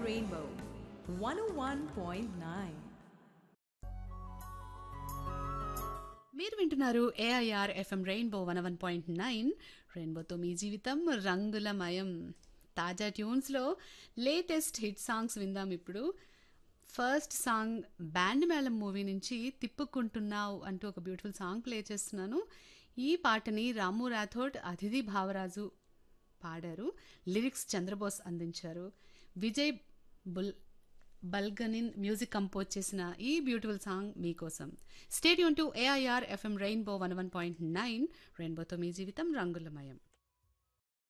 Rainbow 101.9. మీరు వింటున్నారు A I R F M rainbow one one point nine రెయిన్బోతో మీ జీవితం రంగులమయం తాజా ట్యూన్స్లో లేటెస్ట్ హిట్ సాంగ్స్ విందాం ఇప్పుడు first song band Melam movie నుంచి తిప్పుకుంటున్నావు అంటూ ఒక బ్యూటిఫుల్ సాంగ్ ప్లే చేస్తున్నాను ఈ పాటని రాము రాథోడ్ అతిథి భావరాజు పాడారు లిరిక్స్ చంద్రబోస్ అందించారు విజయ్ బుల్ బల్గనిన్ మ్యూజిక్ కంపోజ్ చేసిన ఈ బ్యూటిఫుల్ సాంగ్ మీకోసం stay tuned to A I R F M rainbow one one point nine రెయిన్బోతో మీ జీవితం రంగులమయం